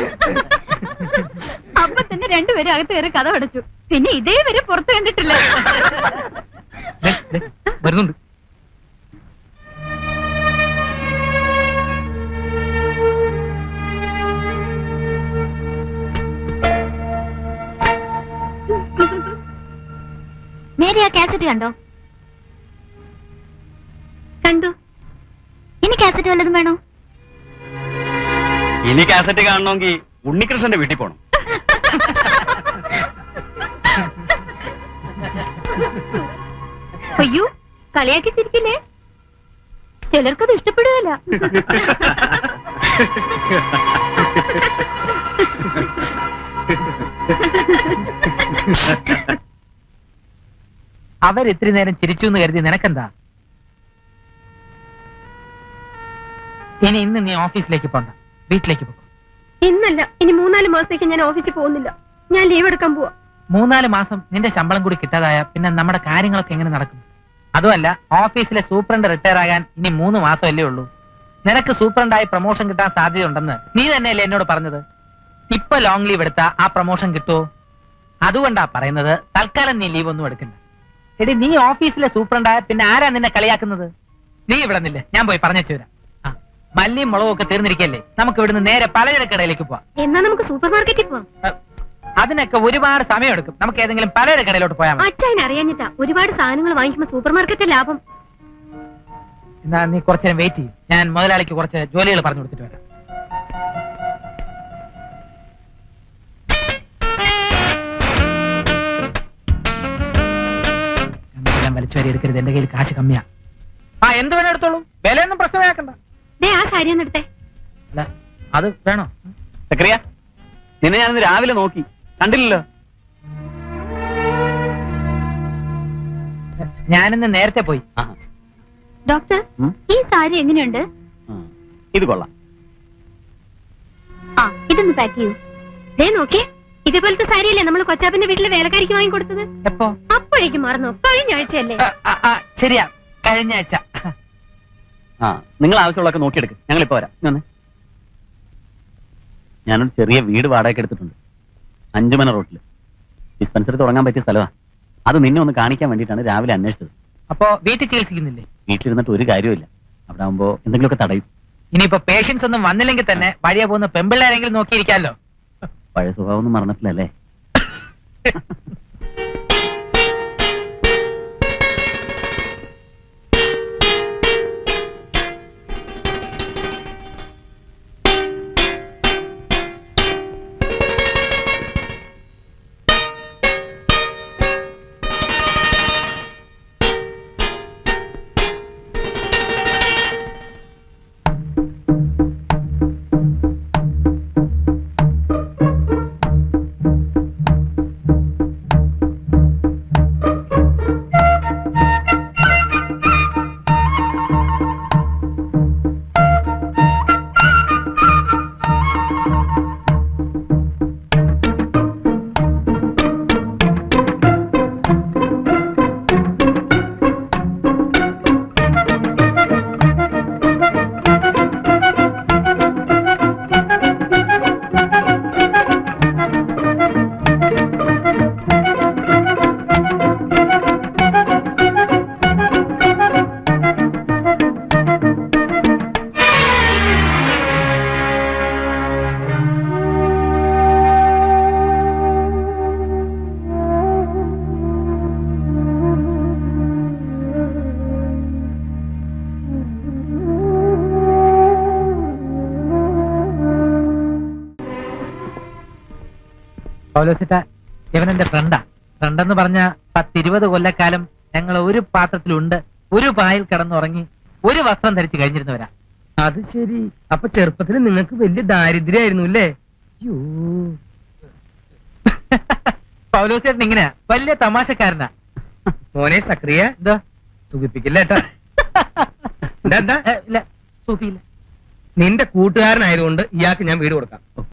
അപ്പൊ തന്നെ രണ്ടുപേരും അകത്ത് കയറി കഥ അടച്ചു പിന്നെ ഇതേ വരെ പുറത്ത് കണ്ടിട്ടില്ല ദേ, ദേ, വരുന്നുണ്ട് മേരി ആ കാസറ്റ് കണ്ടോ കണ്ടു ഇനി കാസറ്റ് വല്ലതും വേണോ ഇനി കാസറ്റ് കാണണമെങ്കിൽ ഉണ്ണികൃഷ്ണന്റെ വീട്ടിൽ പോണം അയ്യോ കളിയാക്കി ചിരിക്കില്ലേ ചിലർക്കത് ഇഷ്ടപ്പെടുകയല്ല അവർ ഇത്തിരി നേരം ചിരിച്ചു എന്ന് കരുതി നിനക്കെന്താ ഇനി ഇന്ന് നീ ഓഫീസിലേക്ക് പോണ്ട വീട്ടിലേക്ക് പോകും ഇന്നല്ല ഇനി മൂന്നാല് മാസത്തേക്ക് ഞാൻ ഓഫീസിൽ പോകുന്നില്ല ഞാൻ ലീവ് എടുക്കാൻ പോവാ മൂന്നാല് മാസം നിന്റെ ശമ്പളം കൂടി കിട്ടാതായ പിന്നെ നമ്മുടെ കാര്യങ്ങളൊക്കെ എങ്ങനെ നടക്കും അതുമല്ല ഓഫീസിലെ സൂപ്രണ്ട് റിട്ടയർ ആകാൻ ഇനി മൂന്ന് മാസമല്ലേ ഉള്ളൂ നിനക്ക് സൂപ്രണ്ടായി പ്രൊമോഷൻ കിട്ടാൻ സാധ്യതയുണ്ടെന്ന് നീ തന്നെയല്ലേ എന്നോട് പറഞ്ഞത് ഇപ്പൊ ലോങ് ലീവ് എടുത്താ ആ പ്രൊമോഷൻ കിട്ടുമോ അതുകൊണ്ടാ പറയുന്നത് തൽക്കാലം നീ ലീവ് ഒന്നും എടുക്കണ്ട എടി നീ ഓഫീസിലെ സൂപ്രണ്ടായ പിന്നെ ആരാ നിന്നെ കളിയാക്കുന്നത് നീ ഇവിടെ നില്ലേ ഞാൻ പോയി പറഞ്ഞു വരാം ആ മല്ലിയും മുളകും ഒക്കെ തീർന്നിരിക്കല്ലേ നമുക്ക് ഇവിടുന്ന് നേരെ പലചരക്കടയിലേക്ക് പോവാം എന്നാ നമുക്ക് സൂപ്പർ മാർക്കറ്റിൽ പോവാം അഹ് അതിനൊക്കെ ഒരുപാട് സമയമെടുക്കും നമുക്ക് ഏതെങ്കിലും പലചരക്കടയിലോട്ട് പോയാൽ മതി അച്ഛൻ അറിയാഞ്ഞിട്ടാ ഒരുപാട് സാധനങ്ങൾ വാങ്ങിക്കുമ്പോ സൂപ്പർ മാർക്കറ്റ് ലാഭം എന്നാ നീ കുറച്ചു നേരം വെയിറ്റ് ചെയ്യും ഞാൻ മുതലാളിക്ക് കുറച്ച് ജോലികൾ പറഞ്ഞു കൊടുത്തിട്ട് വരാം ഞാൻ വലിച്ചു വരി എടുക്കരുത് എന്റെ കയ്യിൽ കാശ് കമ്മിയാ ആ എന്ത് വേണം എടുത്തോളൂ വിലയൊന്നും പ്രശ്നമാക്കണ്ട ദേ ആ സാരി ഒന്ന് എടുത്തേ അല്ല അത് വേണോ സക്രിയ നിന്നെ ഞാനിന്ന് രാവിലെ നോക്കി കണ്ടില്ലല്ലോ ഞാനിന്ന് നേരത്തെ പോയി ആഹാ. ഡോക്ടർ ഉം? ഈ സാരി എങ്ങനെയുണ്ട് ആ, ഇത് കൊള്ളാം ആ ഇതൊന്ന് പാക്ക് ചെയ്യൂ ദേ നോക്കിയേ ഇതേപോലത്തെ സാരിയല്ലേ നമ്മൾ കൊച്ചാപ്പന്റെ വീട്ടിലെ വേലക്കാരിക്ക് വാങ്ങിക്കൊടുത്തത് എപ്പോ അപ്പോഴേക്കും മറന്നു കഴിഞ്ഞ ആഴ്ചയല്ലേ ആ, ആ, ആ, ശരിയാ കഴിഞ്ഞ ആഴ്ച ആ നിങ്ങൾ ആവശ്യമുള്ളതൊക്കെ നോക്കിയെടുക്ക് ഞങ്ങൾ ഇപ്പൊ വരാം ഇങ്ങ് വന്നേ. ഞാനൊരു ചെറിയ വീട് വാടകയ്ക്ക് എടുത്തിട്ടുണ്ട് അഞ്ചുമന റോട്ടിൽ ഡിസ്പെൻസറി തുടങ്ങാൻ പറ്റിയ സ്ഥലമാണ് അത് നിന്നെ ഒന്ന് കാണിക്കാൻ വേണ്ടിയിട്ടാണ് രാവിലെ അന്വേഷിച്ചത് അപ്പോ വീട്ടിൽ ചികിത്സിക്കുന്നില്ലേ വീട്ടിലിരുന്നിട്ട് ഒരു കാര്യമില്ല അവിടെ ആകുമ്പോ എന്തെങ്കിലുമൊക്കെ തടയും ഇനിയിപ്പോ പേഷ്യൻസ് ഒന്നും വന്നില്ലെങ്കിൽ തന്നെ വഴിയെ പോകുന്ന പെമ്പിള്ളേരെങ്കിലും നോക്കിയിരിക്കാമല്ലോ പഴയ സ്വഭാവം ഒന്നും മറന്നിട്ടില്ലല്ലേ പൗലോസിറ്റ ഇവൻ എന്റെ ഫ്രണ്ടാ ഫ്രണ്ടെന്ന് പറഞ്ഞ പത്തിരുപത് കൊല്ലക്കാലം ഞങ്ങൾ ഒരു പാത്രത്തിലുണ്ട് ഒരു പായിൽ കിടന്നുറങ്ങി ഒരു വസ്ത്രം ധരിച്ച് കഴിഞ്ഞിരുന്നവരാ അത് ശരി അപ്പൊ ചെറുപ്പത്തിൽ നിങ്ങൾക്ക് വലിയ ദാരിദ്ര്യായിരുന്നു അല്ലേ അയ്യോ പൗലോസേട്ടൻ ഇങ്ങനെയാ വലിയ തമാശക്കാരനാ മോനെ സക്രിയ എന്താ സുഖിപ്പിക്കില്ല കേട്ടാ എന്താ എന്താ ഏ, ഇല്ല സൂഫിയില്ല നിന്റെ കൂട്ടുകാരനായതുകൊണ്ട് ഇയാൾക്ക് ഞാൻ വീട് കൊടുക്കാം